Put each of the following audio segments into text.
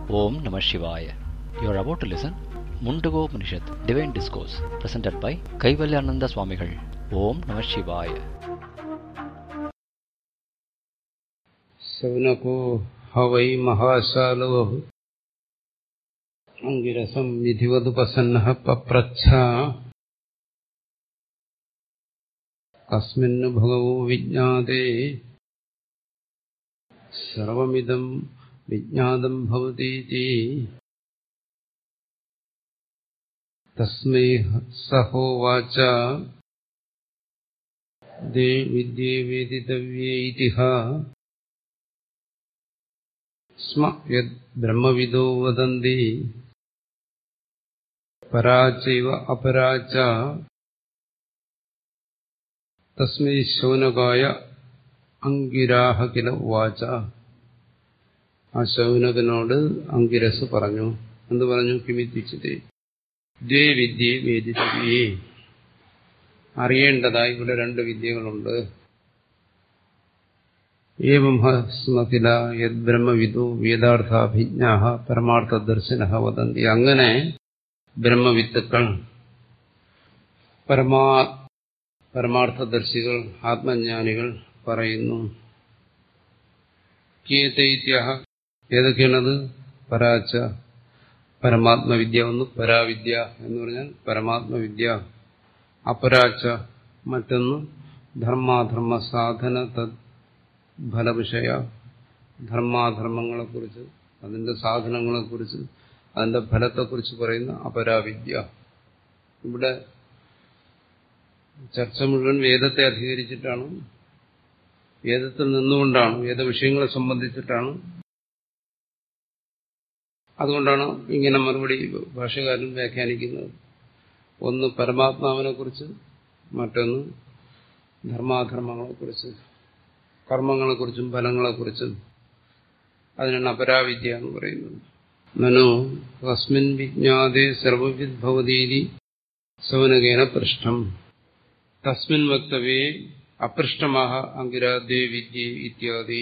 Om Namah Shivaya. You are about to listen Mundago Upanishad, Divine Discourse, presented by Kaivalyananda Swamigal. Om Namah Shivaya. ശൗനകോ ഹവൈ മഹാശാലോ അങ്കിരസം വിധിവതുപസന്ന പപ്രച്ഛ കസ്മിന്നു ഭഗവോ വിജ്ഞാതേ സർവമിദം വിജ്ഞാതം ഭവതീതി തസ്മൈ സഹോവാച ദേ വിദ്യേ വേദിതവ്യേ ഇതിഹ സ്മ യത് ബ്രഹ്മവിദോ വദന്തി പരാചൈവ അപരാച തസ്മൈ ശൗനകായ അങ്കിരാഹ കില ഉവാച ആ ശൗനകനോട് അങ്കിരസ് പറഞ്ഞു എന്ത് പറഞ്ഞു കിമിത്തിച്ചത് ദ്വേ വിദ്യയെ വേദിതവ്യേ അറിയേണ്ടതായി ഇവിടെ രണ്ട് വിദ്യകളുണ്ട് ഏവം സ്മകില യത് ബ്രഹ്മവിദു വേദാർത്ഥാഭിജ്ഞ പരമാർത്ഥദർശന വദന്തി അങ്ങനെ ബ്രഹ്മവിത്തുക്കൾ പരമാ പരമാർത്ഥദർശികൾ ആത്മജ്ഞാനികൾ പറയുന്നു കീയതൈത്യ ഏതൊക്കെയാണത് പരാച്ച പരമാത്മവിദ്യ ഒന്ന് പരാവിദ്യ എന്ന് പറഞ്ഞാൽ പരമാത്മവിദ്യ അപരാച്ച മറ്റൊന്ന് ധർമാധർമ്മ സാധന തദ് ഫലവിഷയ ധർമാധർമ്മങ്ങളെക്കുറിച്ച് അതിന്റെ സാധനങ്ങളെക്കുറിച്ച് അതിന്റെ ഫലത്തെക്കുറിച്ച് പറയുന്ന അപരാവിദ്യ ഇവിടെ ചർച്ച മുഴുവൻ വേദത്തെ അധികരിച്ചിട്ടാണ് വേദത്തിൽ നിന്നുകൊണ്ടാണ് വേദ വിഷയങ്ങളെ സംബന്ധിച്ചിട്ടാണ് അതുകൊണ്ടാണ് ഇങ്ങനെ മറുപടി ഭാഷകാരൻ വ്യാഖ്യാനിക്കുന്നത് ഒന്ന് പരമാത്മാവിനെ കുറിച്ച് മറ്റൊന്ന് ധർമാധർമ്മങ്ങളെക്കുറിച്ച് കർമ്മങ്ങളെക്കുറിച്ചും ഫലങ്ങളെക്കുറിച്ചും അതിനാണ് അപരാവിദ്യ എന്ന് പറയുന്നത് മനു തസ്മിൻ വിജ്ഞാതേ സർവവിദ് ഭവതീതി സൗനകേന പൃഷ്ഠം തസ്മിൻ വക്തവ്യേ അപൃഷ്ടമാഹ അങ്കിരാദ്യേ വിദ്യ ഇത്യാദി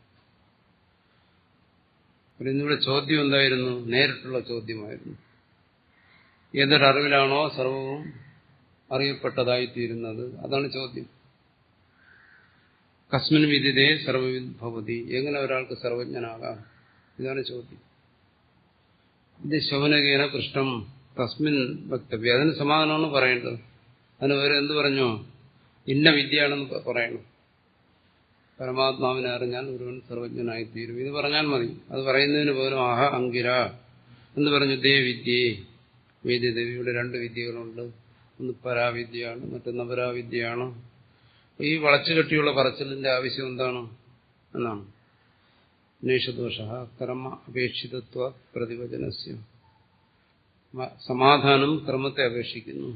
ഇന്നിവിടെ ചോദ്യം എന്തായിരുന്നു നേരിട്ടുള്ള ചോദ്യമായിരുന്നു ഏതൊരറിവിലാണോ സർവവും അറിയപ്പെട്ടതായിത്തീരുന്നത് അതാണ് ചോദ്യം കസ്മിൻ വിദിതേ സർവവിദ് ഭവതി എങ്ങനെ ഒരാൾക്ക് സർവജ്ഞനാകാം ഇതാണ് ചോദ്യം ഇത് ശൗനകേന പൃഷ്ഠം തസ്മിൻ വക്തവ്യ അതിന് സമാധാനമാണ് പറയേണ്ടത് അതിന് വേറെ എന്ത് പറഞ്ഞു ഇന്ന വിദ്യയാണെന്ന് പറയണം പരമാത്മാവിനെ അറിഞ്ഞാൽ ഒരുവൻ സർവജ്ഞനായിത്തീരും ഇത് പറഞ്ഞാൽ മതി അത് പറയുന്നതിന് പകരം ആഹ അങ്കിര എന്ന് പറഞ്ഞു ദേ വിദ്യേ വേദ്യദേവിയുടെ രണ്ട് വിദ്യകളുണ്ട് ഒന്ന് പരാവിദ്യയാണ് മറ്റൊന്ന് അപരാവിദ്യയാണ് ഈ വളച്ചുകെട്ടിയുള്ള പറച്ചിലിന്റെ ആവശ്യം എന്താണ് എന്നാണ് നേഷദോഷ കർമ്മ അപേക്ഷിതത്വ പ്രതിവചനസ്യ സമാധാനം ക്രമത്തെ അപേക്ഷിക്കുന്നു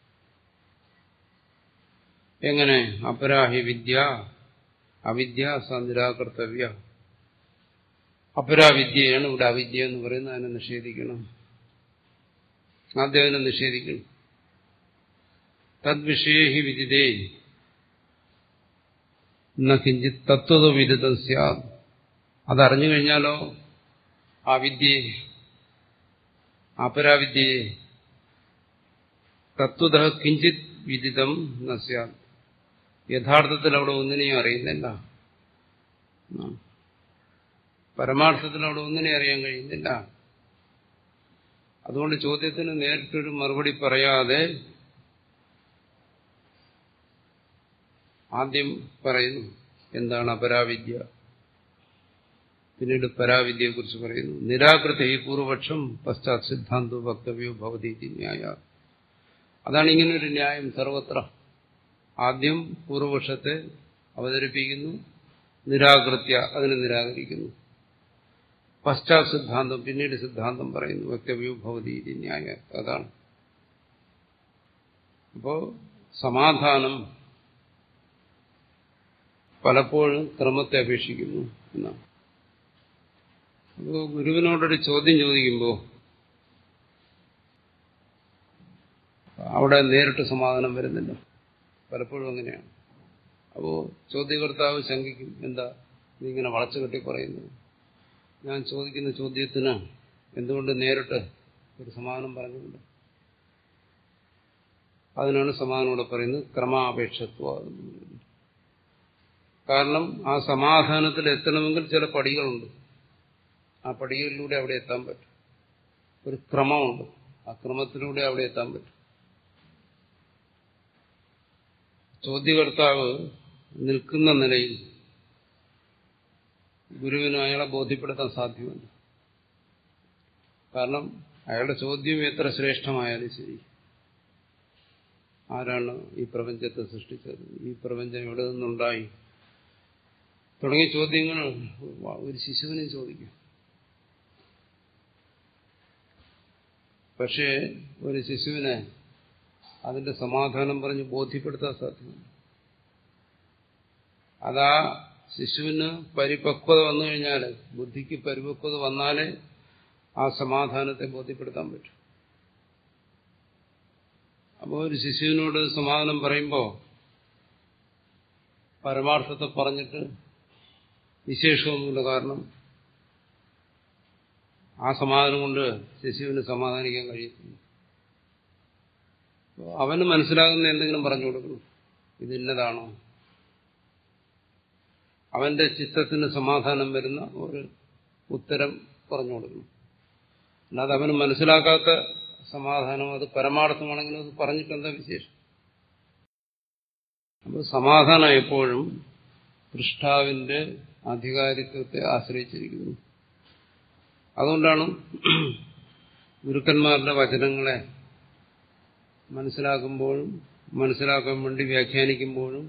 എങ്ങനെ അപരാഹി വിദ്യ അവിദ്യ നിരാകർത്തവ്യ അപരാവിദ്യയാണ് ഇവിടെ അവിദ്യ എന്ന് പറയുന്നത് അതിനെ നിഷേധിക്കണം ആദ്യം അതിനെ നിഷേധിക്കണം തദ്വിഷയേ ഹി വിദിതേ കിഞ്ചിത് തത്വതോ വിദിതം സ്യാദ് അതറിഞ്ഞു കഴിഞ്ഞാലോ ആ വിദ്യയെ അപരാവിദ്യയെ തത്വത കിഞ്ചിത് വിദിതം നസ്യാദ് യഥാർത്ഥത്തിൽ അവിടെ ഒന്നിനെയും അറിയുന്നില്ല പരമാർത്ഥത്തിൽ അവിടെ ഒന്നിനെയും അറിയാൻ കഴിയുന്നില്ല അതുകൊണ്ട് ചോദ്യത്തിന് നേരിട്ടൊരു മറുപടി പറയാതെ ആദ്യം പറയുന്നു എന്താണ് അപരാവിദ്യ പിന്നീട് പരാവിദ്യയെക്കുറിച്ച് പറയുന്നു നിരാകൃത ഈ പൂർവപക്ഷം പശ്ചാത് സിദ്ധാന്തോ വക്തവ്യോ ഭവതി ന്യായ അതാണ് ഇങ്ങനൊരു ന്യായം സർവത്ര ആദ്യം പൂർവപക്ഷത്തെ അവതരിപ്പിക്കുന്നു നിരാകൃത്യ അതിനെ നിരാകരിക്കുന്നു പശ്ചാത് സിദ്ധാന്തം പിന്നീട് സിദ്ധാന്തം പറയുന്നു വക്തവ്യോ ഭവതി ന്യായ അതാണ് അപ്പോ സമാധാനം പലപ്പോഴും ക്രമത്തെ അപേക്ഷിക്കുന്നു എന്നാണ് അപ്പോൾ ഗുരുവിനോടൊരു ചോദ്യം ചോദിക്കുമ്പോൾ അവിടെ നേരിട്ട് സമാധാനം വരുന്നില്ല പലപ്പോഴും അങ്ങനെയാണ് അപ്പോൾ ചോദ്യകർത്താവ് ശങ്കിക്കും എന്താ നീ ഇങ്ങനെ വളച്ചു കെട്ടി പറയുന്നു ഞാൻ ചോദിക്കുന്ന ചോദ്യത്തിന് എന്തുകൊണ്ട് നേരിട്ട് ഒരു സമാധാനം പറഞ്ഞുകൊണ്ട് അതിനാണ് സമാധാനോടെ പറയുന്നത് ക്രമാപേക്ഷത്വ കാരണം ആ സമാധാനത്തിൽ എത്തണമെങ്കിൽ ചില പടികളുണ്ട് ആ പടികളിലൂടെ അവിടെ എത്താൻ പറ്റും ഒരു ക്രമമുണ്ട് ആ ക്രമത്തിലൂടെ അവിടെ എത്താൻ പറ്റും ചോദ്യകർത്താവ് നിൽക്കുന്ന നിലയിൽ ഗുരുവിന് അയാളെ ബോധ്യപ്പെടുത്താൻ സാധ്യമല്ല കാരണം അയാളുടെ ചോദ്യം എത്ര ശ്രേഷ്ഠമായാലും ശരി ആരാണ് ഈ പ്രപഞ്ചത്തെ സൃഷ്ടിച്ചത് ഈ പ്രപഞ്ചം എവിടെ നിന്നുണ്ടായി തുടങ്ങിയ ചോദ്യങ്ങൾ ഒരു ശിശുവിനും ചോദിക്കും പക്ഷേ ഒരു ശിശുവിനെ അതിന്റെ സമാധാനം പറഞ്ഞ് ബോധ്യപ്പെടുത്താൻ സാധ്യമല്ല അതാ ശിശുവിന് പരിപക്വത വന്നു കഴിഞ്ഞാൽ ബുദ്ധിക്ക് പരിപക്വത വന്നാലേ ആ സമാധാനത്തെ ബോധ്യപ്പെടുത്താൻ പറ്റും അപ്പോൾ ഒരു ശിശുവിനോട് സമാധാനം പറയുമ്പോൾ പരമാർത്ഥത്തെ പറഞ്ഞിട്ട് വിശേഷമൊന്നുമില്ല കാരണം ആ സമാധാനം കൊണ്ട് ശിശുവിന് സമാധാനിക്കാൻ കഴിയത്തില്ല അവന് മനസ്സിലാകുന്ന എന്തെങ്കിലും പറഞ്ഞു കൊടുക്കണം ഇതിന്നതാണോ അവന്റെ ചിത്തത്തിന് സമാധാനം വരുന്ന ഒരു ഉത്തരം പറഞ്ഞു കൊടുക്കണം അല്ലാതെ അവന് മനസ്സിലാക്കാത്ത സമാധാനം അത് പരമാർത്ഥമാണെങ്കിലും അത് പറഞ്ഞിട്ടെന്താ വിശേഷം അപ്പോൾ സമാധാനം എപ്പോഴും പൃഷ്ഠാവിന്റെ അധികാരിത്വത്തെ ആശ്രയിച്ചിരിക്കുന്നു അതുകൊണ്ടാണ് ഗുരുക്കന്മാരുടെ വചനങ്ങളെ മനസ്സിലാക്കുമ്പോഴും മനസ്സിലാക്കാൻ വേണ്ടി വ്യാഖ്യാനിക്കുമ്പോഴും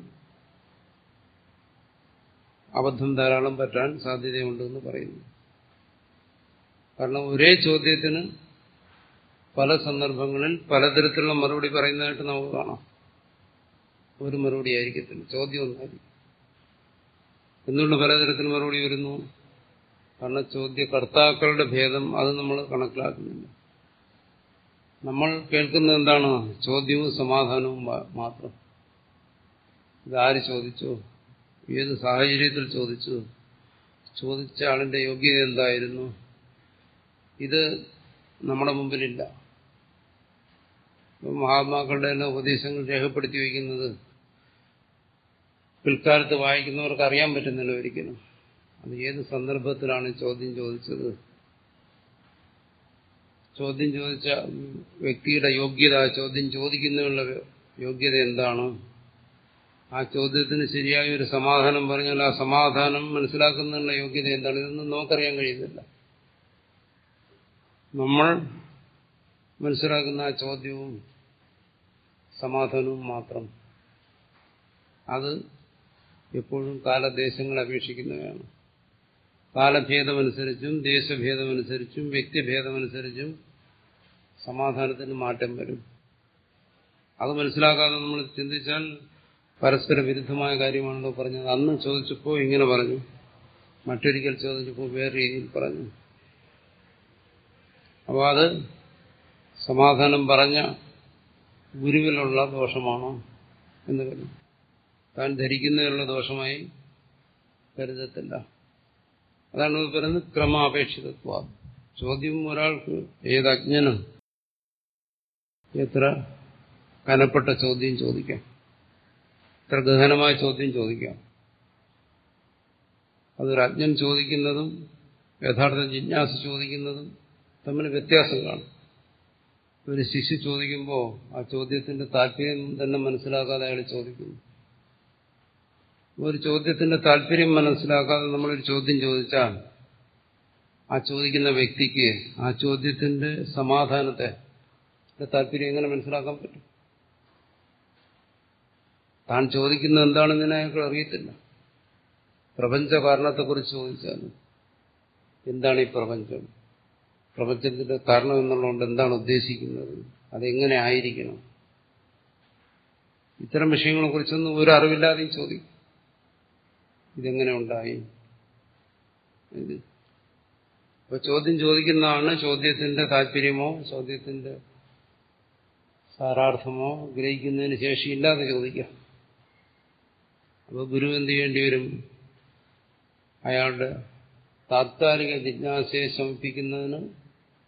അബദ്ധം ധാരാളം പറ്റാൻ സാധ്യതയുണ്ടെന്ന് പറയുന്നു കാരണം ഒരേ ചോദ്യത്തിന് പല സന്ദർഭങ്ങളിൽ പലതരത്തിലുള്ള മറുപടി പറയുന്നതായിട്ട് നമുക്ക് കാണാം ഒരു മറുപടി ആയിരിക്കത്തില്ല ചോദ്യം ഒന്നായിരിക്കും എന്തുകൊണ്ട് പലതരത്തിൽ മറുപടി വരുന്നു കാരണം ചോദ്യകർത്താക്കളുടെ ഭേദം അത് നമ്മൾ കണക്കിലാക്കുന്നില്ല നമ്മൾ കേൾക്കുന്നത് എന്താണ് ചോദ്യവും സമാധാനവും മാത്രം ഇതാര് ചോദിച്ചോ ഏത് സാഹചര്യത്തിൽ ചോദിച്ചു ചോദിച്ച ആളിന്റെ യോഗ്യത എന്തായിരുന്നു ഇത് നമ്മുടെ മുമ്പിലില്ല മഹാത്മാക്കളുടെ എല്ലാം ഉപദേശങ്ങൾ രേഖപ്പെടുത്തി വയ്ക്കുന്നത് പിൽക്കാലത്ത് വായിക്കുന്നവർക്ക് അറിയാൻ പറ്റുന്നില്ല ഒരിക്കലും അത് ഏത് സന്ദർഭത്തിലാണ് ചോദ്യം ചോദിച്ചത് ചോദ്യം ചോദിച്ച വ്യക്തിയുടെ യോഗ്യത ചോദ്യം ചോദിക്കുന്നതിനുള്ള യോഗ്യത എന്താണ് ആ ചോദ്യത്തിന് ശരിയായ ഒരു സമാധാനം പറഞ്ഞാൽ ആ സമാധാനം മനസ്സിലാക്കുന്നതിനുള്ള യോഗ്യത എന്താണ് ഇതൊന്നും നമുക്കറിയാൻ കഴിയുന്നില്ല നമ്മൾ മനസ്സിലാക്കുന്ന ആ ചോദ്യവും സമാധാനവും മാത്രം അത് എപ്പോഴും കാലദേശങ്ങളെ അപേക്ഷിക്കുന്നവയാണ് കാലഭേദമനുസരിച്ചും ദേശഭേദമനുസരിച്ചും വ്യക്തിഭേദമനുസരിച്ചും സമാധാനത്തിന് മാറ്റം വരും അത് മനസ്സിലാക്കാതെ നമ്മൾ ചിന്തിച്ചാൽ പരസ്പര വിരുദ്ധമായ കാര്യമാണല്ലോ പറഞ്ഞത് അന്ന് ചോദിച്ചപ്പോൾ ഇങ്ങനെ പറഞ്ഞു മറ്റൊരിക്കൽ ചോദിച്ചപ്പോൾ വേറെ രീതിയിൽ പറഞ്ഞു അപ്പോൾ അത് സമാധാനം പറഞ്ഞ ഗുരുവിലുള്ള ദോഷമാണോ എന്ന് കരുതും താൻ ധരിക്കുന്നതിനുള്ള ദോഷമായി കരുതത്തില്ല അതാണ് പറയുന്നത് ക്രമാപേക്ഷിതത്വ ചോദ്യം ഒരാൾക്ക് ഏത് അജ്ഞനും എത്ര കനപ്പെട്ട ചോദ്യം ചോദിക്കാം എത്ര ഗഹനമായ ചോദ്യം ചോദിക്കാം അതൊരു അജ്ഞൻ ചോദിക്കുന്നതും യഥാർത്ഥ ജിജ്ഞാസ ചോദിക്കുന്നതും തമ്മിൽ വ്യത്യാസം കാണും ഒരു ശിശു ചോദിക്കുമ്പോൾ ആ ചോദ്യത്തിന്റെ താല്പര്യം തന്നെ മനസ്സിലാക്കാതെ അയാൾ ചോദിക്കുന്നു ഒരു ചോദ്യത്തിന്റെ താല്പര്യം മനസ്സിലാക്കാതെ നമ്മളൊരു ചോദ്യം ചോദിച്ചാൽ ആ ചോദിക്കുന്ന വ്യക്തിക്ക് ആ ചോദ്യത്തിന്റെ സമാധാനത്തെ താല്പര്യം എങ്ങനെ മനസ്സിലാക്കാൻ പറ്റും താൻ ചോദിക്കുന്നത് എന്താണെന്ന് അയാൾക്ക് അറിയത്തില്ല പ്രപഞ്ച കാരണത്തെക്കുറിച്ച് ചോദിച്ചാൽ എന്താണ് ഈ പ്രപഞ്ചം പ്രപഞ്ചത്തിന്റെ കാരണം എന്നുള്ളതുകൊണ്ട് എന്താണ് ഉദ്ദേശിക്കുന്നത് അതെങ്ങനെ ആയിരിക്കണം ഇത്തരം വിഷയങ്ങളെ കുറിച്ചൊന്നും ഒരു അറിവില്ലാതെയും ചോദിക്കും ഇതെങ്ങനെ ഉണ്ടായി ഇത് അപ്പൊ ചോദ്യം ചോദിക്കുന്നതാണ് ചോദ്യത്തിന്റെ താല്പര്യമോ ചോദ്യത്തിന്റെ സാരാർത്ഥമോ ഗ്രഹിക്കുന്നതിന് ശേഷിയില്ലാതെ ചോദിക്കാം അപ്പോൾ ഗുരു എന്ത് ചെയ്യേണ്ടി വരും അയാളുടെ താത്കാലിക ജിജ്ഞാസയെ ശമിപ്പിക്കുന്നതിന്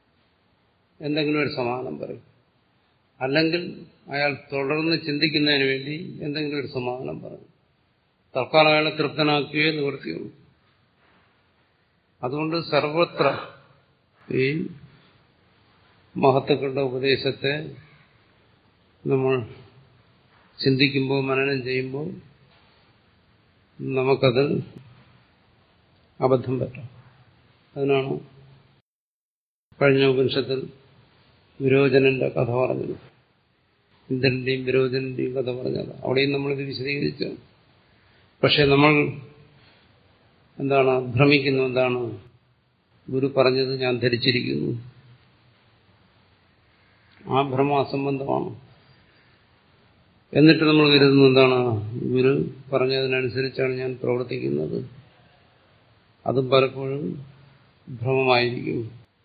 എന്തെങ്കിലും ഒരു സമാധാനം പറയും അല്ലെങ്കിൽ അയാൾ തുടർന്ന് ചിന്തിക്കുന്നതിന് വേണ്ടി എന്തെങ്കിലും ഒരു സമാധാനം പറയും തൽക്കാലം അയാളെ തൃപ്തനാക്കുകയേ നിവൃത്തിയുള്ളൂ അതുകൊണ്ട് സർവത്ര ഈ മഹത്തുക്കളുടെ ഉപദേശത്തെ നമ്മൾ ചിന്തിക്കുമ്പോൾ മനനം ചെയ്യുമ്പോൾ നമുക്കത് അബദ്ധം പറ്റാം അതിനാണ് കഴിഞ്ഞ ഉപനിഷത്തിൽ വിരോചനന്റെ കഥ പറഞ്ഞത് ഇന്ദ്രന്റെയും വിരോചനന്റെയും കഥ പറഞ്ഞത് അവിടെയും നമ്മളിത് വിശദീകരിച്ചു പക്ഷെ നമ്മൾ എന്താണ് ഭ്രമിക്കുന്നു എന്താണ് ഗുരു പറഞ്ഞത് ഞാൻ ധരിച്ചിരിക്കുന്നു ആ ഭ്രമം അസംബന്ധമാണ് എന്നിട്ട് നമ്മൾ കരുതുന്നത് എന്താണ് ഗുരു പറഞ്ഞതിനനുസരിച്ചാണ് ഞാൻ പ്രവർത്തിക്കുന്നത് അതും പലപ്പോഴും ഭ്രമമായിരിക്കും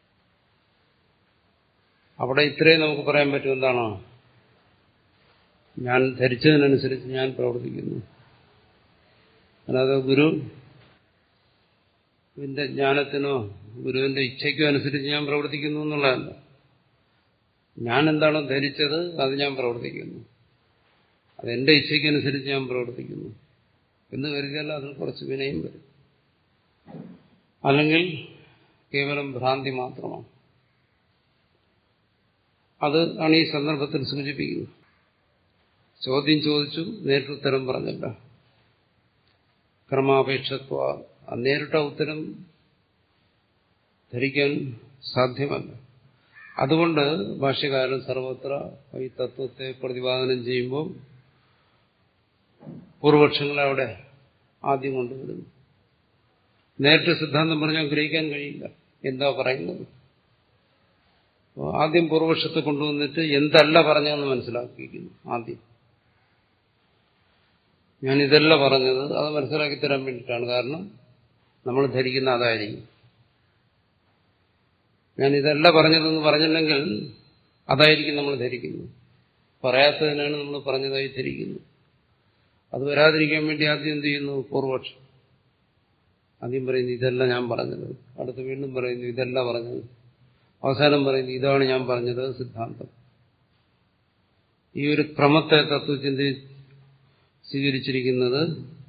അവിടെ ഇത്രയും നമുക്ക് പറയാൻ പറ്റും എന്താണ് ഞാൻ ധരിച്ചതിനനുസരിച്ച് ഞാൻ പ്രവർത്തിക്കുന്നു അല്ലാതെ ഗുരു ഗുരുവിന്റെ ജ്ഞാനത്തിനോ ഗുരുവിന്റെ ഇച്ഛയ്ക്കോ അനുസരിച്ച് ഞാൻ പ്രവർത്തിക്കുന്നു എന്നുള്ളതല്ല ഞാൻ എന്താണോ ധരിച്ചത് അത് ഞാൻ പ്രവർത്തിക്കുന്നു അതെന്റെ ഇച്ഛയ്ക്കനുസരിച്ച് ഞാൻ പ്രവർത്തിക്കുന്നു എന്ന് കരുതിയാൽ അതിൽ കുറച്ച് വിനയം വരും അല്ലെങ്കിൽ കേവലം ഭ്രാന്തി മാത്രമാണ് അത് ആണ് ഈ സന്ദർഭത്തിൽ സൂചിപ്പിക്കുന്നത് ചോദ്യം ചോദിച്ചു നേരിട്ടുത്തരം പറഞ്ഞല്ല ക്രമാപേക്ഷത്വ നേരിട്ട ഉത്തരം ധരിക്കാൻ സാധ്യമല്ല അതുകൊണ്ട് ഭാഷ്യകാരൻ സർവത്ര ഈ തത്വത്തെ പ്രതിപാദനം ചെയ്യുമ്പോൾ പൂർവപക്ഷങ്ങളെ അവിടെ ആദ്യം കൊണ്ടുവരുന്നു നേരിട്ട് സിദ്ധാന്തം പറഞ്ഞാൽ ഗ്രഹിക്കാൻ കഴിയില്ല എന്താ പറയുന്നത് അപ്പോൾ ആദ്യം പൂർവപക്ഷത്തെ കൊണ്ടുവന്നിട്ട് എന്തല്ല പറഞ്ഞതെന്ന് മനസ്സിലാക്കിയിരിക്കുന്നു ആദ്യം ഞാൻ ഇതല്ല പറഞ്ഞത് അത് മനസ്സിലാക്കി തരാൻ വേണ്ടിയിട്ടാണ് കാരണം നമ്മൾ ധരിക്കുന്ന അതായിരിക്കും ഞാൻ ഇതല്ല പറഞ്ഞതെന്ന് പറഞ്ഞില്ലെങ്കിൽ അതായിരിക്കും നമ്മൾ ധരിക്കുന്നത് പറയാത്തതിനാണ് നമ്മൾ പറഞ്ഞതായി ധരിക്കുന്നത് അത് വരാതിരിക്കാൻ വേണ്ടി ആദ്യം എന്ത് ചെയ്യുന്നു പൂർവപക്ഷം ആദ്യം പറയുന്നു ഇതല്ല ഞാൻ പറഞ്ഞത് അടുത്ത് വീണ്ടും പറയുന്നു ഇതല്ല പറഞ്ഞത് അവസാനം പറയുന്നു ഇതാണ് ഞാൻ പറഞ്ഞത് സിദ്ധാന്തം ഈ ഒരു ക്രമത്തെ തത്വചിന്ത സ്വീകരിച്ചിരിക്കുന്നത്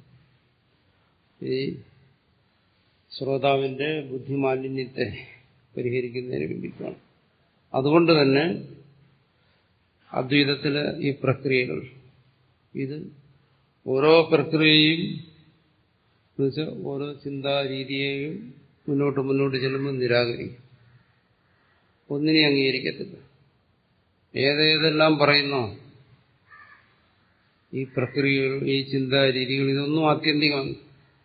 ഈ ശ്രോതാവിന്റെ ബുദ്ധിമാലിന്യത്തെ പരിഹരിക്കുന്നതിന് വേണ്ടിയിട്ടാണ് അതുകൊണ്ട് തന്നെ അദ്വൈതത്തിലെ ഈ പ്രക്രിയകൾ ഇത് ഓരോ പ്രക്രിയയും എന്നുവെച്ചാൽ ഓരോ ചിന്താരീതിയെയും മുന്നോട്ട് മുന്നോട്ട് ചെല്ലുമ്പോൾ നിരാകരിക്കും ഒന്നിനെ അംഗീകരിക്കത്തില്ല ഏതേതെല്ലാം പറയുന്നോ ഈ പ്രക്രിയകൾ ഈ ചിന്താരീതികൾ ഇതൊന്നും ആത്യന്തികമാണ്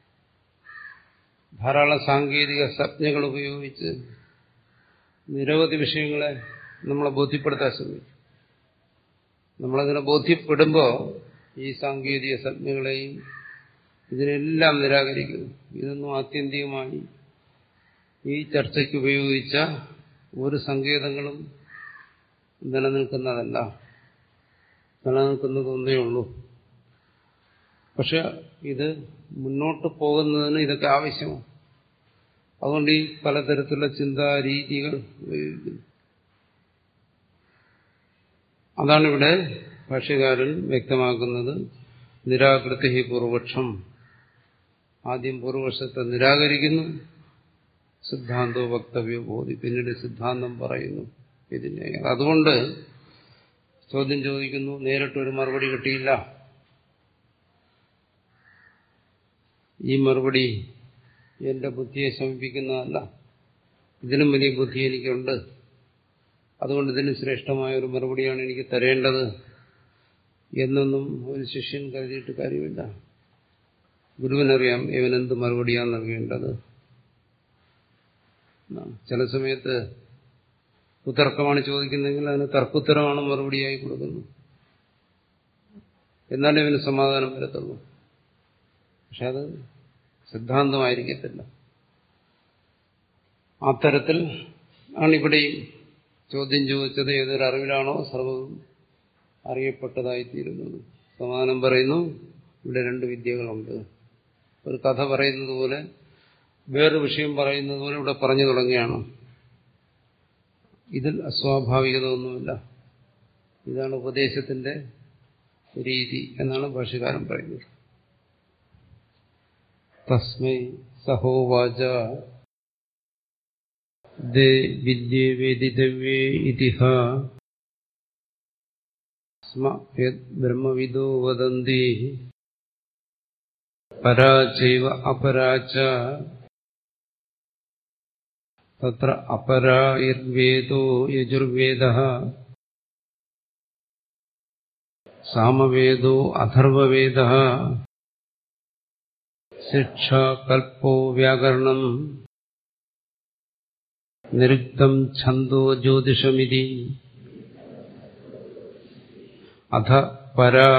ധാരാളം സാങ്കേതിക സംജ്ഞകൾ ഉപയോഗിച്ച് നിരവധി വിഷയങ്ങളെ നമ്മളെ ബോധ്യപ്പെടുത്താൻ ശ്രമിക്കും നമ്മളതിനെ ബോധ്യപ്പെടുമ്പോൾ ഈ സാങ്കേതിക സംജ്ഞകളെയും ഇതിനെല്ലാം നിരാകരിക്കുന്നു ഇതൊന്നും ആത്യന്തികമായി ഈ ചർച്ചയ്ക്ക് ഉപയോഗിച്ച ഒരു സങ്കേതങ്ങളും നിലനിൽക്കുന്നതല്ല നിലനിൽക്കുന്നത് ഒന്നേ ഉള്ളൂ പക്ഷെ ഇത് മുന്നോട്ട് പോകുന്നതിന് ഇതൊക്കെ ആവശ്യമാണ് അതുകൊണ്ട് ഈ പലതരത്തിലുള്ള ചിന്താരീതികൾ ഉപയോഗിക്കുന്നു അതാണ് ഇവിടെ ഭാഷ്യകാരൻ വ്യക്തമാക്കുന്നത് നിരാകൃതി പൂർവപക്ഷം ആദ്യം പൂർവപക്ഷത്തെ നിരാകരിക്കുന്നു സിദ്ധാന്തോ വക്തവ്യോ ബോധി പിന്നീട് സിദ്ധാന്തം പറയുന്നു ഇതിനെ അതുകൊണ്ട് ചോദ്യം ചോദിക്കുന്നു നേരിട്ടൊരു മറുപടി കിട്ടിയില്ല ഈ മറുപടി എന്റെ ബുദ്ധിയെ ശമിപ്പിക്കുന്നതല്ല ഇതിനും വലിയ ബുദ്ധി എനിക്കുണ്ട് അതുകൊണ്ട് ഇതിന് ശ്രേഷ്ഠമായ ഒരു മറുപടിയാണ് എനിക്ക് തരേണ്ടത് എന്നൊന്നും ഒരു ശിഷ്യൻ കരുതിയിട്ട് കാര്യമില്ല ഗുരുവിനറിയാം ഇവനെന്ത് മറുപടിയാണ് നൽകേണ്ടത് ചില സമയത്ത് കുതർക്കമാണ് ചോദിക്കുന്നതെങ്കിൽ അതിന് തർക്കുത്തരമാണ് മറുപടിയായി കൊടുക്കുന്നത് എന്നാലേ ഇവന് സമാധാനം വരത്തുള്ളൂ പക്ഷെ അത് സിദ്ധാന്തമായിരിക്കത്തില്ല അത്തരത്തിൽ ആണിവിടെയും ചോദ്യം ചോദിച്ചത് ഏതൊരു അറിവിലാണോ സർവ്വവും അറിയപ്പെട്ടതായിത്തീരുന്നത് സമാധാനം പറയുന്നു ഇവിടെ രണ്ട് വിദ്യകളുണ്ട് ഒരു കഥ പറയുന്നത് പോലെ വേറൊരു വിഷയം പറയുന്നത് പോലെ ഇവിടെ പറഞ്ഞു തുടങ്ങിയാണ് ഇതിൽ അസ്വാഭാവികത ഒന്നുമില്ല ഇതാണ് ഉപദേശത്തിന്റെ രീതി എന്നാണ് ഭാഷകാരൻ പറയുന്നത് തസ്മൈ സഹോവാച ദേ വിദ്യേ വേദിതവ്യേ ഇതിഹ സ്മ യത് ബ്രഹ്മവിദോ വദന്തി പരാചൈവ അപരാച തത്ര അപരായിർവേദോ യജുർവേദഃ സാമവേദോ അഥർവവേദഃ ശിക്ഷ കൽപ്പോ വ്യാകരണം നിരുക്തം ഛന്ദോ ജ്യോതിഷമിതി അധ പരാ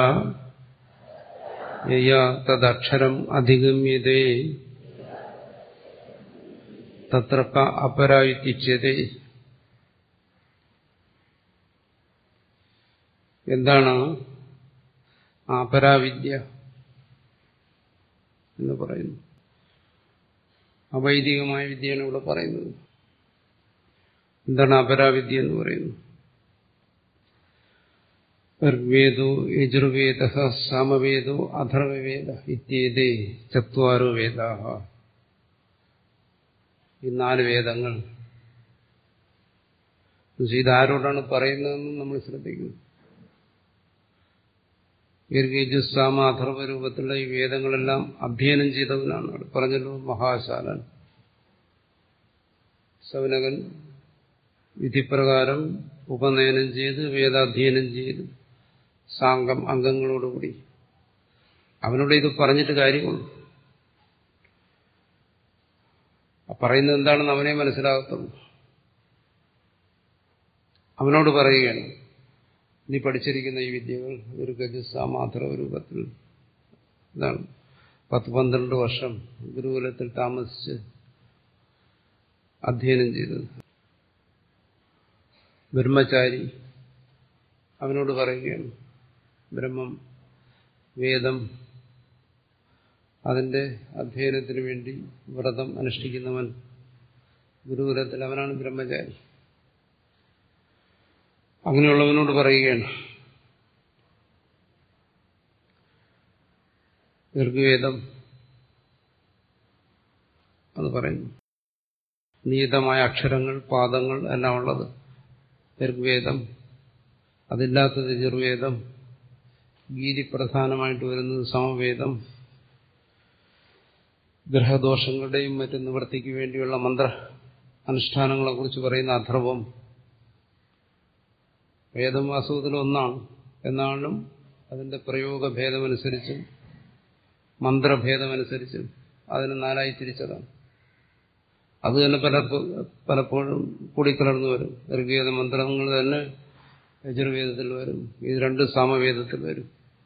യയാ തദക്ഷരം അധിഗമ്യതേ തത്ര ക അപരായുത്തിച്യതേ എന്താണ് അപരാവിദ്യ എന്ന് പറയുന്നു അവൈദികമായ വിദ്യയാണ് ഇവിടെ പറയുന്നത് എന്താണ് അപരാവിദ്യ എന്ന് പറയുന്നു ഋഗ്വേദോ യജുർവേദ സാമവേദോ അഥർവവേദ ഇത്യേതേ ചത്വാരോ വേദാ ഈ നാല് വേദങ്ങൾ ഇതാരോടാണ് പറയുന്നതെന്ന് നമ്മൾ ശ്രദ്ധിക്കുന്നു ദീർഘേജുസ്സാമ അഥർവ രൂപത്തിലുള്ള ഈ വേദങ്ങളെല്ലാം അധ്യയനം ചെയ്തവനാണ് അവിടെ പറഞ്ഞല്ലോ മഹാശാലൻ സവനകൻ വിധിപ്രകാരം ഉപനയനം ചെയ്ത് വേദാധ്യയനം ചെയ്ത് സാങ്കം അംഗങ്ങളോടുകൂടി അവനോട് ഇത് പറഞ്ഞിട്ട് കാര്യമുള്ളൂ പറയുന്നത് എന്താണെന്ന് അവനെ മനസ്സിലാകത്തുള്ളൂ അവനോട് പറയുകയാണ് നീ പഠിച്ചിരിക്കുന്ന ഈ വിദ്യകൾ ഒരു ഗജസാമാത്ര രൂപത്തിൽ ഇതാണ് പത്ത് പന്ത്രണ്ട് വർഷം ഗുരുകുലത്തിൽ താമസിച്ച് അധ്യയനം ചെയ്തത് ബ്രഹ്മചാരി അവനോട് പറയുകയാണ് ബ്രഹ്മം വേദം അതിന്റെ അധ്യയനത്തിന് വേണ്ടി വ്രതം അനുഷ്ഠിക്കുന്നവൻ ഗുരുകുലത്തിൽ അവനാണ് ബ്രഹ്മചാരി അങ്ങനെയുള്ളവനോട് പറയുകയാണ് ഋഗ്വേദം അത് പറയുന്നു നിയതമായ അക്ഷരങ്ങൾ പാദങ്ങൾ എല്ലാം ഉള്ളത് ഋഗ്വേദം അതില്ലാത്തത് യജുർവേദം ഗീതി പ്രധാനമായിട്ട് വരുന്നത് സമവേദം ഗ്രഹദോഷങ്ങളുടെയും മറ്റു നിവൃത്തിക്ക് വേണ്ടിയുള്ള മന്ത്ര അനുഷ്ഠാനങ്ങളെ കുറിച്ച് പറയുന്ന അഥർവം വേദം വാസ്തവത്തിൽ ഒന്നാണ് എന്നാലും അതിന്റെ പ്രയോഗഭേദമനുസരിച്ചും മന്ത്രഭേദമനുസരിച്ചും അതിന് നാലായി തിരിച്ചതാണ് അത് തന്നെ പലർക്കും പലപ്പോഴും കൂടിക്കലർന്നു വരും ഋഗ്വേദ മന്ത്രങ്ങൾ തന്നെ യജുർവേദത്തിൽ വരും ഇത് രണ്ട് സാമവേദത്തിൽ വരും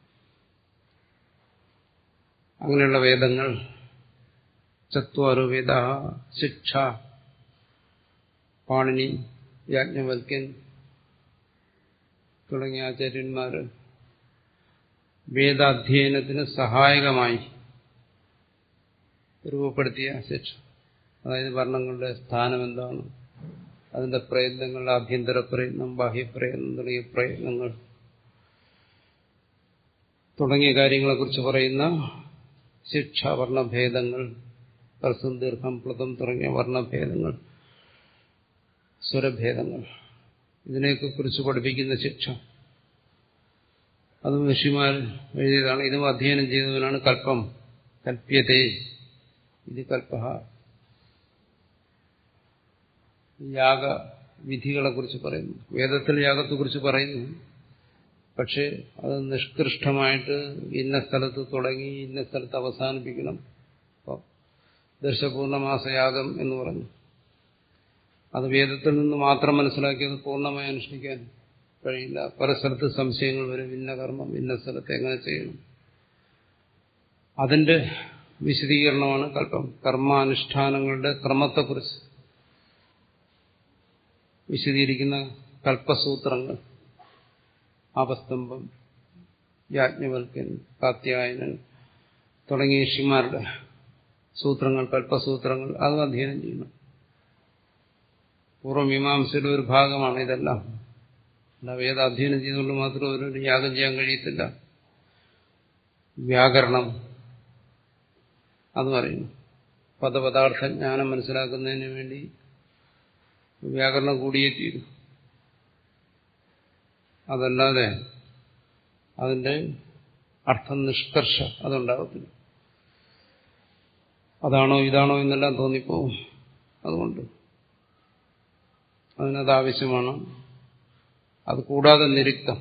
അങ്ങനെയുള്ള വേദങ്ങൾ ചത്വാരോ വേദ ശിക്ഷ പാണിനി യാജ്ഞവൽക്യൻ തുടങ്ങിയ ആചാര്യന്മാർ വേദാധ്യയനത്തിന് സഹായകമായി രൂപപ്പെടുത്തിയ ശിക്ഷ അതായത് വർണ്ണങ്ങളുടെ സ്ഥാനം എന്താണ് അതിന്റെ പ്രയത്നങ്ങളുടെ ആഭ്യന്തര പ്രയത്നം ബാഹ്യപ്രയത്നം തുടങ്ങിയ പ്രയത്നങ്ങൾ തുടങ്ങിയ കാര്യങ്ങളെക്കുറിച്ച് പറയുന്ന ശിക്ഷ വർണ്ണഭേദങ്ങൾ പരസ്യം ദീർഘം പ്ലതം തുടങ്ങിയ വർണ്ണഭേദങ്ങൾ സ്വരഭേദങ്ങൾ ഇതിനെയൊക്കെ കുറിച്ച് പഠിപ്പിക്കുന്ന ശിക്ഷ അത് ഋഷിമാർ എഴുതിയതാണ് ഇതും അധ്യയനം ചെയ്തവനാണ് കൽപ്പം കൽപ്യത്തെ ഇത് കൽപ്പ യാഗവിധികളെ കുറിച്ച് പറയുന്നു വേദത്തിൽ യാഗത്തെക്കുറിച്ച് പറയുന്നു പക്ഷെ അത് നിഷ്കൃഷ്ടമായിട്ട് ഇന്ന സ്ഥലത്ത് തുടങ്ങി ഇന്ന സ്ഥലത്ത് അവസാനിപ്പിക്കണം ദർശപൂർണമാസയാഗം എന്ന് പറഞ്ഞു അത് വേദത്തിൽ നിന്ന് മാത്രം മനസ്സിലാക്കിയത് പൂർണ്ണമായി അനുഷ്ഠിക്കാൻ കഴിയില്ല പല സ്ഥലത്ത് സംശയങ്ങൾ വരും ഇന്ന കർമ്മം ഇന്ന സ്ഥലത്ത് എങ്ങനെ ചെയ്യണം അതിന്റെ വിശദീകരണമാണ് കൽപ്പം കർമാനുഷ്ഠാനങ്ങളുടെ ക്രമത്തെക്കുറിച്ച് വിശദീകരിക്കുന്ന കൽപ്പസൂത്രങ്ങൾ ആപസ്തംഭം യാജ്ഞവൽക്കൻ കാത്യായനൻ തുടങ്ങിയ ഋഷിമാരുടെ സൂത്രങ്ങൾ കൽപ്പസൂത്രങ്ങൾ അത് അധ്യയനം ചെയ്യണം പൂർവ്വമീമാംസയുടെ ഒരു ഭാഗമാണ് ഇതെല്ലാം അല്ല വേദ അധ്യയനം ചെയ്തുകൊണ്ട് മാത്രം ഒരു യാഗം ചെയ്യാൻ കഴിയത്തില്ല വ്യാകരണം അത് പറയുന്നു പദപദാർത്ഥ ജ്ഞാനം മനസ്സിലാക്കുന്നതിന് വേണ്ടി വ്യാകരണം കൂടിയേ തീരും അതല്ലാതെ അതിന്റെ അർത്ഥം നിഷ്കർഷ അതുണ്ടാകത്തില്ല അതാണോ ഇതാണോ എന്നെല്ലാം തോന്നിപ്പോവും അതുകൊണ്ട് അതിനത് ആവശ്യമാണ് അത് കൂടാതെ നിരുക്തം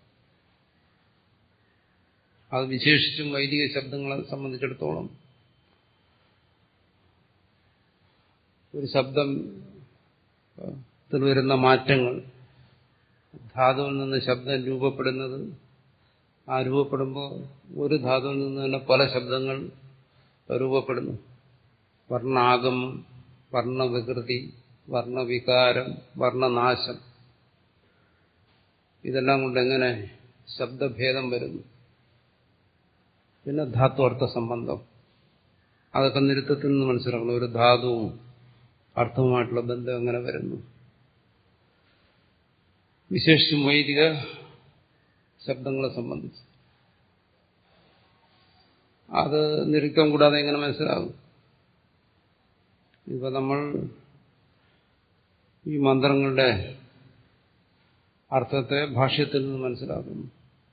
അത് വിശേഷിച്ചും വൈദിക ശബ്ദങ്ങളെ സംബന്ധിച്ചിടത്തോളം ഒരു ശബ്ദത്തിൽ വരുന്ന മാറ്റങ്ങൾ ധാതുവിൽ നിന്ന് ശബ്ദം രൂപപ്പെടുന്നത് ആ രൂപപ്പെടുമ്പോൾ ഒരു ധാതുവിൽ നിന്ന് തന്നെ പല ശബ്ദങ്ങൾ രൂപപ്പെടുന്നു വർണ്ണാഗമം വർണ്ണവികൃതി വർണ്ണവികാരം വർണ്ണനാശം ഇതെല്ലാം കൊണ്ട് എങ്ങനെ ശബ്ദഭേദം വരുന്നു പിന്നെ ധാത്വർത്ഥ സംബന്ധം അതൊക്കെ നിരുത്തത്തിൽ നിന്ന് മനസ്സിലാക്കണം ഒരു ധാതുവും അർത്ഥവുമായിട്ടുള്ള ബന്ധം എങ്ങനെ വരുന്നു വിശേഷിച്ചും വൈദിക ശബ്ദങ്ങളെ സംബന്ധിച്ച് അത് നിരുക്കം കൂടാതെ എങ്ങനെ മനസ്സിലാകും ഇപ്പൊ നമ്മൾ ഈ മന്ത്രങ്ങളുടെ അർത്ഥത്തെ ഭാഷ്യത്തിൽ നിന്ന് മനസ്സിലാക്കുന്നു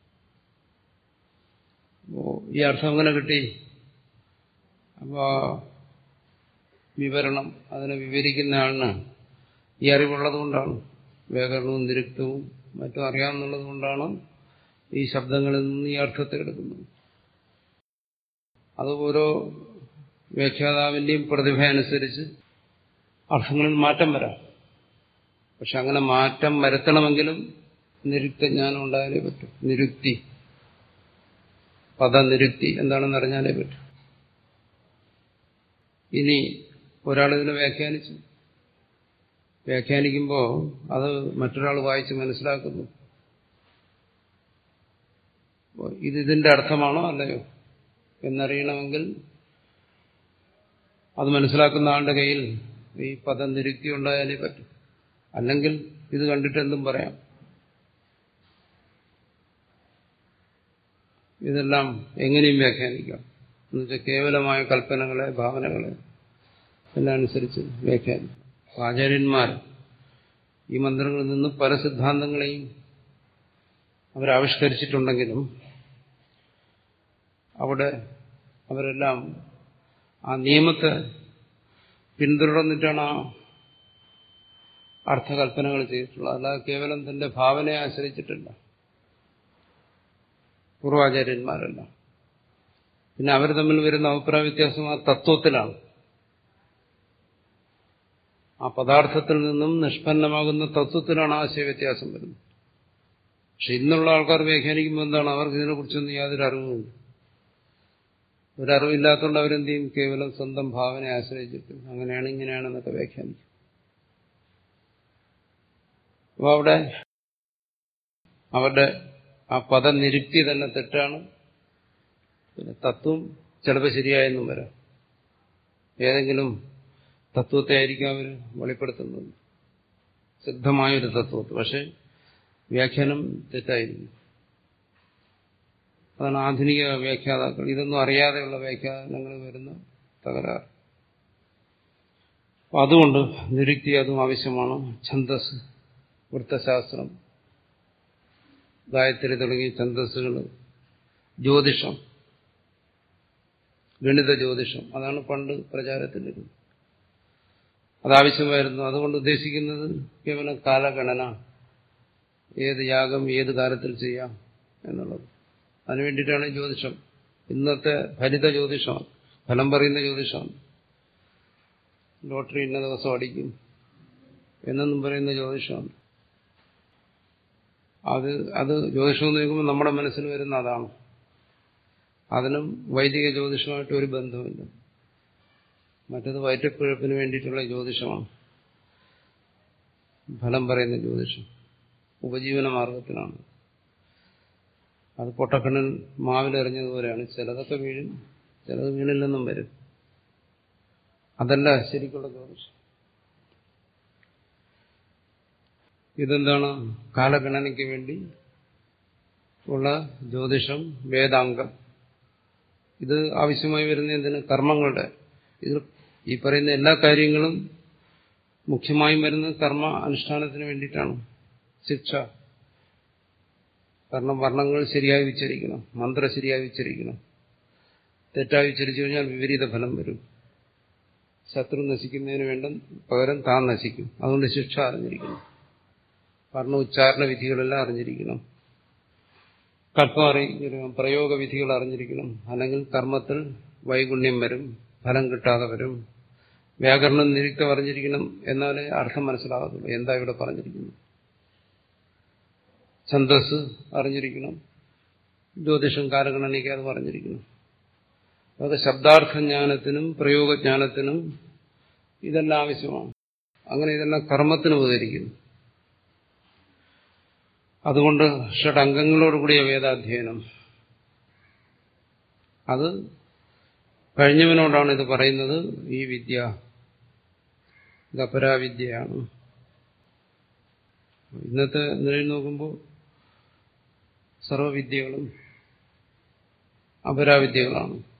അപ്പോ ഈ അർത്ഥം എങ്ങനെ കിട്ടി അപ്പോ വിവരണം അതിനെ വിവരിക്കുന്ന ആളിന് ഈ അറിവുള്ളത് കൊണ്ടാണ് വ്യാകരണവും നിരുക്തവും മറ്റും അറിയാമെന്നുള്ളത് കൊണ്ടാണ് ഈ ശബ്ദങ്ങളിൽ നിന്ന് ഈ അർത്ഥത്തെ എടുക്കുന്നത് അത് ഓരോ വ്യാഖ്യാതാവിന്റെയും പ്രതിഭ അനുസരിച്ച് അർത്ഥങ്ങളിൽ മാറ്റം വരാം പക്ഷെ അങ്ങനെ മാറ്റം വരുത്തണമെങ്കിലും നിരുക്തജ്ഞാനം ഉണ്ടായാലേ പറ്റും നിരുക്തി പദനിരുക്തി എന്താണെന്ന് അറിഞ്ഞാലേ പറ്റും ഇനി ഒരാളിതിനെ വ്യാഖ്യാനിച്ചു വ്യാഖ്യാനിക്കുമ്പോൾ അത് മറ്റൊരാൾ വായിച്ച് മനസ്സിലാക്കുന്നു ഇത് ഇതിന്റെ അർത്ഥമാണോ അല്ലയോ എന്നറിയണമെങ്കിൽ അത് മനസ്സിലാക്കുന്ന ആളുടെ കയ്യിൽ ഈ പദം നിരുക്തി ഉണ്ടായാലേ പറ്റും അല്ലെങ്കിൽ ഇത് കണ്ടിട്ട് എന്തും പറയാം ഇതെല്ലാം എങ്ങനെയും വ്യാഖ്യാനിക്കാം എന്നുവെച്ചാൽ കേവലമായ കൽപ്പനകളെ ഭാവനകളെ എല്ലാം അനുസരിച്ച് വ്യാഖ്യാനിക്കും ആചാര്യന്മാർ ഈ മന്ത്രങ്ങളിൽ നിന്ന് പല സിദ്ധാന്തങ്ങളെയും അവരാവിഷ്കരിച്ചിട്ടുണ്ടെങ്കിലും അവിടെ അവരെല്ലാം ആ നിയമത്തെ പിന്തുടർന്നിട്ടാണ് ആ അർത്ഥകൽപ്പനകൾ ചെയ്തിട്ടുള്ളത് അല്ലാതെ കേവലം തന്റെ ഭാവനയെ ആശ്രയിച്ചിട്ടില്ല പൂർവാചാര്യന്മാരല്ല പിന്നെ അവർ തമ്മിൽ വരുന്ന അഭിപ്രായ വ്യത്യാസം ആ തത്വത്തിലാണ് ആ പദാർത്ഥത്തിൽ നിന്നും നിഷ്പന്നമാകുന്ന തത്വത്തിലാണ് ആശയവ്യത്യാസം വരുന്നത് പക്ഷെ ഇന്നുള്ള ആൾക്കാർ വ്യാഖ്യാനിക്കുമ്പോൾ എന്താണ് അവർക്ക് ഇതിനെക്കുറിച്ചൊന്നും യാതൊരു അറിവുമില്ല ഒരറിവില്ലാത്തതുകൊണ്ട് അവരെന്ത് ചെയ്യും കേവലം സ്വന്തം ഭാവനയെ ആശ്രയിച്ചിട്ട് അങ്ങനെയാണ് ഇങ്ങനെയാണെന്നൊക്കെ വ്യാഖ്യാനിക്കും അപ്പോൾ അവിടെ അവരുടെ ആ പദനിരുക്തി തന്നെ തെറ്റാണ് പിന്നെ തത്വം ചിലപ്പോൾ ശരിയായെന്നും വരാം ഏതെങ്കിലും തത്വത്തെ ആയിരിക്കും അവർ വെളിപ്പെടുത്തുന്നത് സിദ്ധമായൊരു തത്വത്തെ പക്ഷെ വ്യാഖ്യാനം തെറ്റായിരിക്കും അതാണ് ആധുനിക വ്യാഖ്യാതാക്കൾ ഇതൊന്നും അറിയാതെയുള്ള വ്യാഖ്യാനങ്ങൾ വരുന്ന തകരാറ് അപ്പം അതുകൊണ്ട് നിരുക്തി അതും ആവശ്യമാണ് ഛന്ദസ് വൃത്തശാസ്ത്രം ഗായത്രി തുടങ്ങിയ ഛന്ദസ്സുകൾ ജ്യോതിഷം ഗണിത ജ്യോതിഷം അതാണ് പണ്ട് പ്രചാരത്തിലിരുന്നത് അതാവശ്യമായിരുന്നു അതുകൊണ്ട് ഉദ്ദേശിക്കുന്നത് കേവലം കാലഗണന ഏത് യാഗം ഏത് കാലത്തിൽ ചെയ്യാം എന്നുള്ളത് അതിനു വേണ്ടിയിട്ടാണ് ജ്യോതിഷം ഇന്നത്തെ ഫലിത ജ്യോതിഷമാണ് ഫലം പറയുന്ന ജ്യോതിഷമാണ് ലോട്ടറി ഇന്ന ദിവസം അടിക്കും എന്നൊന്നും പറയുന്ന ജ്യോതിഷമാണ് അത് അത് ജ്യോതിഷം എന്ന് നോക്കുമ്പോൾ നമ്മുടെ മനസ്സിൽ വരുന്ന അതാണ് അതിനും വൈദിക ജ്യോതിഷമായിട്ട് ഒരു ബന്ധമില്ല മറ്റത് വയറ്റക്കുഴപ്പിന് വേണ്ടിയിട്ടുള്ള ജ്യോതിഷമാണ് ഫലം പറയുന്ന ജ്യോതിഷം ഉപജീവന മാർഗത്തിനാണ് അത് പൊട്ടക്കണ്ണൻ മാവിലെറിഞ്ഞതുപോലെയാണ് ചിലതൊക്കെ വീഴും ചിലത് വീണില്ലെന്നും വരും അതല്ല ശരിക്കുള്ള ജ്യോതിഷം ഇതെന്താണ് കാലഗണനയ്ക്ക് വേണ്ടി ഉള്ള ജ്യോതിഷം വേദാംഗം ഇത് ആവശ്യമായി വരുന്ന എന്തിന് കർമ്മങ്ങളുടെ ഇത് ഈ പറയുന്ന എല്ലാ കാര്യങ്ങളും മുഖ്യമായും വരുന്നത് കർമ്മ അനുഷ്ഠാനത്തിന് വേണ്ടിയിട്ടാണ് ശിക്ഷ കാരണം വർണ്ണങ്ങൾ ശരിയായി ഉച്ചരിക്കണം മന്ത്രം ശരിയായി ഉച്ചരിക്കണം തെറ്റായി ഉച്ചരിച്ചു കഴിഞ്ഞാൽ വിപരീത ഫലം വരും ശത്രു നശിക്കുന്നതിന് വേണ്ട പകരം താൻ നശിക്കും അതുകൊണ്ട് ശിക്ഷ അറിഞ്ഞിരിക്കണം വർണ്ണ ഉച്ചാരണ വിധികളെല്ലാം അറിഞ്ഞിരിക്കണം കൽപ്പം അറിഞ്ഞിരിക്കണം പ്രയോഗ വിധികൾ അറിഞ്ഞിരിക്കണം അല്ലെങ്കിൽ കർമ്മത്തിൽ വൈഗുണ്യം വരും ഫലം കിട്ടാതെ വരും വ്യാകരണം നിരുക്തം അറിഞ്ഞിരിക്കണം എന്നാലേ അർത്ഥം മനസ്സിലാകത്തുള്ളൂ എന്താ ഇവിടെ പറഞ്ഞിരിക്കുന്നത് ഛന്തസ് അറിഞ്ഞിരിക്കണം ജ്യോതിഷം കാലഗണനയ്ക്ക് അത് പറഞ്ഞിരിക്കണം അതൊക്കെ ശബ്ദാർത്ഥ ജ്ഞാനത്തിനും പ്രയോഗജ്ഞാനത്തിനും ഇതെല്ലാം ആവശ്യമാണ് അങ്ങനെ ഇതെല്ലാം കർമ്മത്തിന് ഉപകരിക്കുന്നു അതുകൊണ്ട് ഷഡംഗങ്ങളോടുകൂടിയ വേദാധ്യയനം അത് കഴിഞ്ഞവനോടാണ് ഇത് പറയുന്നത് ഈ വിദ്യ ഇത് അപരാവിദ്യയാണ് ഇന്നത്തെ നിലയിൽ നോക്കുമ്പോൾ സർവവിദ്യകളും അപരാവിദ്യകളാണ്